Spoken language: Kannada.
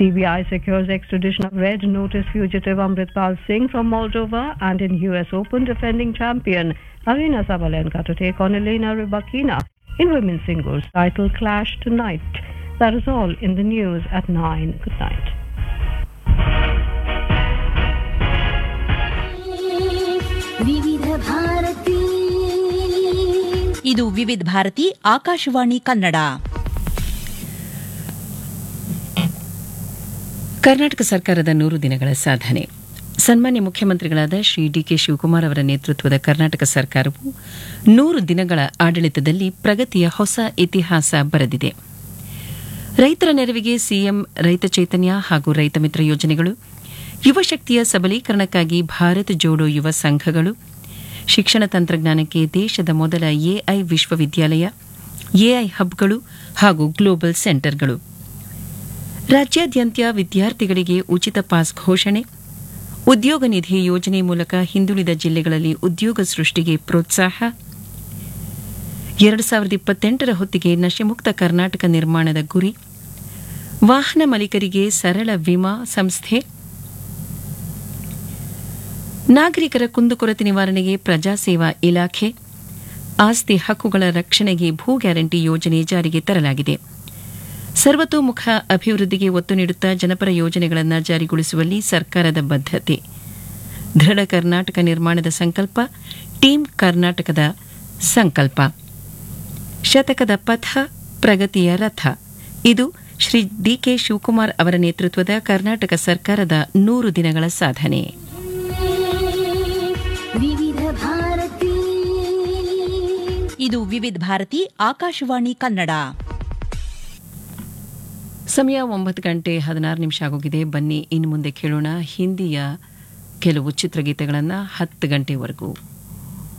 CBI secures extradition of red notice fugitive Amritpal Singh from Moldova and in US Open defending champion Arina Sabalenka to take on Elena Rybakina in women's singles title clash tonight. That is all in the news at 9. Good night. ವಿವಿಧ ಭಾರತಿ ಇದು ವಿವಿಧ ಭಾರತಿ ಆಕಾಶವಾಣಿ ಕನ್ನಡ ಕರ್ನಾಟಕ ಸರ್ಕಾರದ ನೂರು ದಿನಗಳ ಸಾಧನೆ ಸನ್ಮಾನ್ಯ ಮುಖ್ಯಮಂತ್ರಿಗಳಾದ ಶ್ರೀ ಡಿಕೆ ಶಿವಕುಮಾರ್ ಅವರ ನೇತೃತ್ವದ ಕರ್ನಾಟಕ ಸರ್ಕಾರವು ನೂರು ದಿನಗಳ ಆಡಳಿತದಲ್ಲಿ ಪ್ರಗತಿಯ ಹೊಸ ಇತಿಹಾಸ ಬರೆದಿದೆ ರೈತರ ನೆರವಿಗೆ ಸಿಎಂ ರೈತ ಚೈತನ್ಯ ಹಾಗೂ ರೈತ ಮಿತ್ರ ಯೋಜನೆಗಳು ಯುವ ಶಕ್ತಿಯ ಸಬಲೀಕರಣಕ್ಕಾಗಿ ಭಾರತ್ ಜೋಡೋ ಯುವ ಸಂಘಗಳು ಶಿಕ್ಷಣ ತಂತ್ರಜ್ಞಾನಕ್ಕೆ ದೇಶದ ಮೊದಲ ಎಐ ವಿಶ್ವವಿದ್ಯಾಲಯ ಎಐ ಹಬ್ಗಳು ಹಾಗೂ ಗ್ಲೋಬಲ್ ಸೆಂಟರ್ಗಳು ರಾಜ್ಯಾದ್ಯಂತ ವಿದ್ಯಾರ್ಥಿಗಳಿಗೆ ಉಚಿತ ಪಾಸ್ ಘೋಷಣೆ ಉದ್ಯೋಗ ನಿಧಿ ಯೋಜನೆ ಮೂಲಕ ಹಿಂದುಳಿದ ಜಿಲ್ಲೆಗಳಲ್ಲಿ ಉದ್ಯೋಗ ಸೃಷ್ಟಿಗೆ ಪ್ರೋತ್ಸಾಹ ಎರಡು ಸಾವಿರದ ಇಪ್ಪತ್ತೆಂಟರ ಹೊತ್ತಿಗೆ ನಶೆಮುಕ್ತ ಕರ್ನಾಟಕ ನಿರ್ಮಾಣದ ಗುರಿ ವಾಹನ ಮಾಲೀಕರಿಗೆ ಸರಳ ವಿಮಾ ಸಂಸ್ಥೆ ನಾಗರಿಕರ ಕುಂದುಕೊರತೆ ನಿವಾರಣೆಗೆ ಪ್ರಜಾಸೇವಾ ಇಲಾಖೆ ಆಸ್ತಿ ಹಕ್ಕುಗಳ ರಕ್ಷಣೆಗೆ ಭೂ ಗ್ಯಾರಂಟಿ ಯೋಜನೆ ಜಾರಿಗೆ ತರಲಾಗಿದೆ ಸರ್ವತೋಮುಖ ಅಭಿವೃದ್ಧಿಗೆ ಒತ್ತು ನೀಡುತ್ತಾ ಜನಪರ ಯೋಜನೆಗಳನ್ನು ಜಾರಿಗೊಳಿಸುವಲ್ಲಿ ಸರ್ಕಾರದ ಬದ್ಧತೆ ದೃಢ ಕರ್ನಾಟಕ ನಿರ್ಮಾಣದ ಸಂಕಲ್ಪ ಟೀಮ್ ಕರ್ನಾಟಕದ ಸಂಕಲ್ಪ ಶತಕದ ಪಥ ಪ್ರಗತಿಯ ರಥ ಇದು ಶ್ರೀ ಡಿಕೆ ಶಿವಕುಮಾರ್ ಅವರ ನೇತೃತ್ವದ ಕರ್ನಾಟಕ ಸರ್ಕಾರದ ನೂರು ದಿನಗಳ ಸಾಧನೆ ವಿವಿಧ ಭಾರತಿ ಇದು ವಿವಿಧ ಭಾರತಿ ಆಕಾಶವಾಣಿ ಕನ್ನಡ ಸಮಯ ಒಂಬತ್ತು ಗಂಟೆ ಹದಿನಾರು ನಿಮಿಷ ಆಗೋಗಿದೆ ಬನ್ನಿ ಇನ್ನು ಮುಂದೆ ಕೇಳೋಣ ಹಿಂದಿಯ ಕೆಲವು ಚಿತ್ರಗೀತೆಗಳನ್ನು ಹತ್ತು ಗಂಟೆವರೆಗೂ